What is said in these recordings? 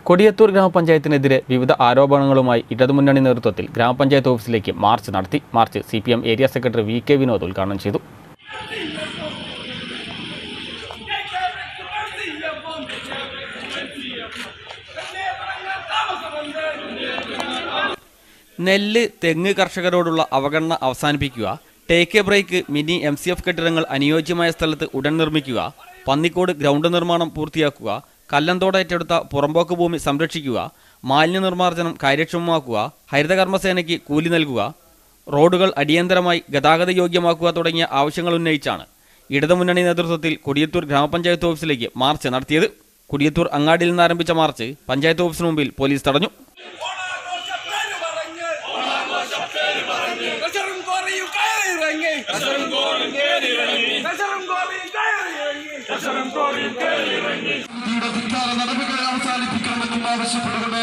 കൊടിയത്തൂർ ഗ്രാമപഞ്ചായത്തിനെതിരെ വിവിധ ആരോപണങ്ങളുമായി ഇടതുമുന്നണി നേതൃത്വത്തിൽ ഗ്രാമപഞ്ചായത്ത് ഓഫീസിലേക്ക് മാർച്ച് നടത്തി march C area secretary V K Vinod ഉദ്ഘാടനം ചെയ്തു നെല്ല് തെങ്ങ് കർഷകരോടുള്ള അവഗണന അവസാനിപ്പിക്കുക take a break mini M C F കെട്ടിടങ്ങൾ അനുയോജ്യമായ സ്ഥലത്ത് ഉടൻ നിർമ്മിക്കുക പന്നിക്കോട് ഗ്രൗണ്ട് നിർമ്മാണം പൂർത്തിയാക്കുക കല്ലന്തോട് ഏറ്റെടുത്ത പുറമ്പോക്ക് ഭൂമി സംരക്ഷിക്കുക മാലിന്യ നിർമ്മാർജ്ജനം കാര്യക്ഷമമാക്കുക ഹരിതകർമ്മസേനയ്ക്ക് കൂലി നൽകുക റോഡുകൾ അടിയന്തരമായി ഗതാഗത യോഗ്യമാക്കുക തുടങ്ങിയ ആവശ്യങ്ങൾ ഉന്നയിച്ചാണ് ഇടതുമുന്നണി നേതൃത്വത്തിൽ കൊടിയത്തൂർ ഗ്രാമപഞ്ചായത്ത് ഓഫീസിലേക്ക് മാർച്ച് നടത്തിയത് കൊടിയത്തൂർ അങ്ങാടിയിൽ നിന്ന് ആരംഭിച്ച മാർച്ച് പഞ്ചായത്ത് ഓഫീസിന് മുമ്പിൽ പോലീസ് തടഞ്ഞു കസറും കോറിയും കയറിയിറങ്ങി കസറും കോറിയും കയറിയിറങ്ങി കസറും കോറിയും കയറിയിറങ്ങി കസറും കോറിയും കയറിയിറങ്ങി പാർട്ടിയുടെ ധിക്കാര നടപടികളെ അവസാനിപ്പിക്കണമെന്നും ആവശ്യപ്പെട്ടുകൊണ്ട്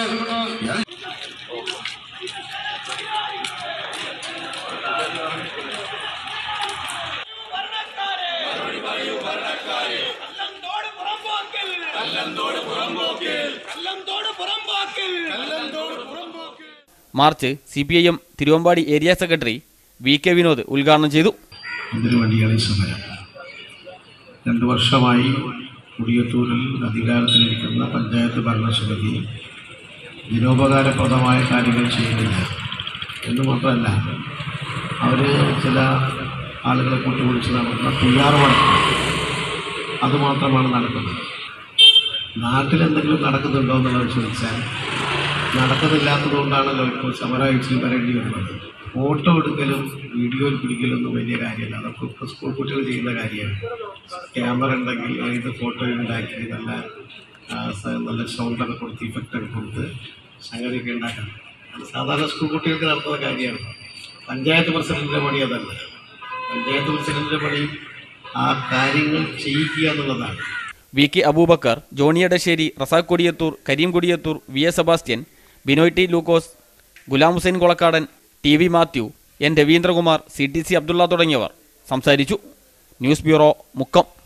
കല്ലന്തോട് പുറമ്പോക്കിൽ കല്ലന്തോട് പുറമ്പോക്കിൽ കല്ലന്തോട് പുറമ്പോക്കിൽ കല്ലന്തോട് പുറമ്പോക്കിൽ march C P I M Thiruvambady area secretary V K Vinod ഉദ്ഘാടനം ചെയ്തു ഇതിനു വേണ്ടിയാണ് ഈ സമരം രണ്ടു വർഷമായി കുടിയത്തൂരിൽ അധികാരത്തിലിരിക്കുന്ന പഞ്ചായത്ത് ഭരണസമിതി ജനോപകാരപ്രദമായ കാര്യങ്ങൾ ചെയ്യുന്നില്ല എന്ന് മാത്രമല്ല അവർ ചില ആളുകളെ കൂട്ടുപിടിച്ച് നടത്തുന്ന പിയാർ വർക്ക് അതുമാത്രമാണ് നടക്കുന്നത് നാട്ടിൽ എന്തെങ്കിലും നടക്കുന്നുണ്ടോ എന്നുള്ളത് ചോദിച്ചാൽ നടക്കുന്നില്ലാത്തതുകൊണ്ടാണല്ലോ ഇപ്പോൾ സമരാഴ്ചയിൽ വരേണ്ടി വരുന്നത് ഫോട്ടോ എടുക്കലും വീഡിയോയിൽ പിടിക്കലൊന്നും വലിയ കാര്യമല്ല അതൊക്കെ ഇപ്പോൾ സ്കൂൾ കുട്ടികൾ ചെയ്യുന്ന കാര്യമാണ് ക്യാമറ ഉണ്ടെങ്കിൽ ഏത് ഫോട്ടോ ഉണ്ടാക്കി നല്ല ആ, സ- നല്ല സൗണ്ടൊക്കെ കൊടുത്ത് ഇഫക്റ്റൊക്കെ കൊടുത്ത് സംഗതിയൊക്കെ ഉണ്ടാക്കണം അത് സാധാരണ സ്കൂൾ കുട്ടികൾക്ക് നടത്തുന്ന കാര്യമാണ് പഞ്ചായത്ത് പ്രസിഡന്റിൻ്റെ പണി അതല്ല പഞ്ചായത്ത് പ്രസിഡന്റിൻ്റെ പണി ആ കാര്യങ്ങൾ ചെയ്യിക്കുക എന്നുള്ളതാണ് V K Aboobacker Johny Edassery Razak Kodiyathur Kareem Kodiyathur V S Sebastian Binoy T Lukose Ghulam Hussain Kolakkadan T V Mathew N Raveendrakumar C T C Abdulla തുടങ്ങിയവർ സംസാരിച്ചു ന്യൂസ് ബ്യൂറോ മുക്കം